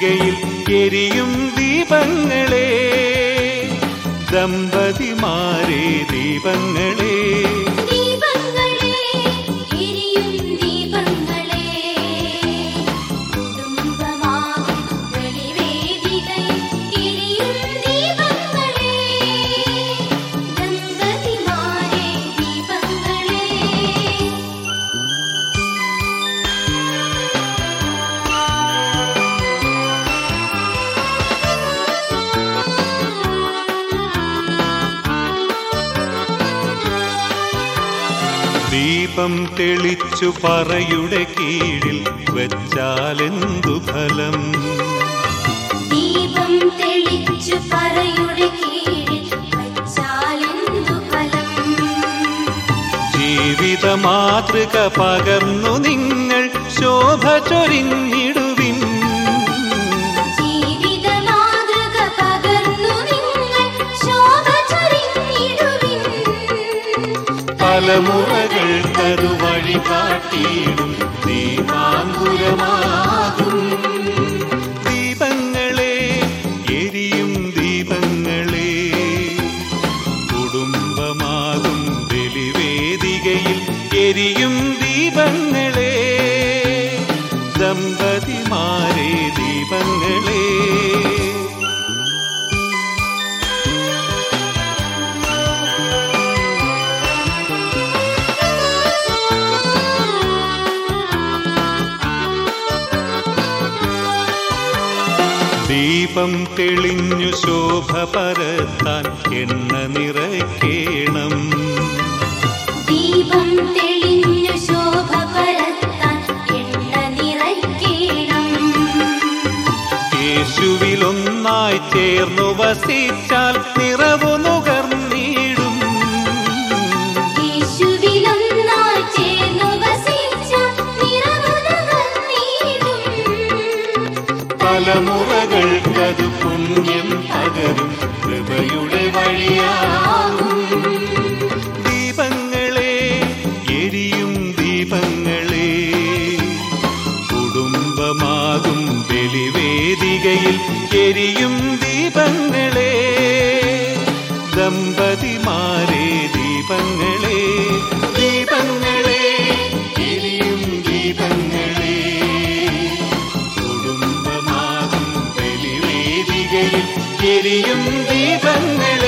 ബലിവേദികയിൽ എരിയും ദീപങ്ങളെ ദമ്പതിമാരെ ദീപങ്ങളെ ദീപങ്ങളെ എരിയും ദീപങ്ങളെ കുടുംബമാകും ബലിവേദികയിൽ എരിയും ദീപങ്ങളെ ദമ്പതിമാരെ ദീപങ്ങളെ ദീപം തെളിച്ചു പറയുടെ കീഴിൽ വെച്ചാലെന്തു ഫലം ദീപം തെളിച്ചു പറയുടെ കീഴിൽ വച്ചാലെന്തു ഫലം ജീവിത മാതൃക പകർന്നു നിങ്ങൾ ശോഭ ചൊരിഞ്ഞിടുവിൻ ജീവിത മാതൃക പകർന്നു നിങ്ങൾ ശോഭ ചൊരിഞ്ഞിടുവിൻ തലമുറകൾക്കതു വഴി കാട്ടിയിടും ദീപാങ്കുരമാകും ദീപങ്ങളെ എരിയും ദീപങ്ങളെ കുടുംബമാകും ബലിവേദികയിൽ എരിയും ദീപങ്ങളെ ദമ്പതിമാരെ ദീപങ്ങളെ ദീപം തെളിഞ്ഞു ശോഭ പരത്താൻ എണ്ണ നിറയ്ക്കേണം ദീപം തെളിഞ്ഞു ശോഭ പരത്താൻ എണ്ണ നിറയ്ക്കണം യേശുവിലൊന്നായി ചേർന്നു വസിച്ചാൽ നിറവു നുകർന്നിടും യേശുവിലൊന്നായി ചേർന്നു വസിച്ച നിറവുനകർന്നിടും തലമുറകൾക്കതു പുണ്യം പകരും കൃപയുടെ വഴിയാകും ദീപങ്ങളെ എരിയും ദീപങ്ങളെ കുടുംബമാകും ബലിവേദികയിൽ എരിയും ദീപങ്ങളെ ദമ്പതിമാരെ ദീപങ്ങളെ ദീപങ്ങളെ എരിയും ദീപങ്ങളെ കുടുംബമാകും ബലിവേദികയിൽ എരിയും ദീപങ്ങളെ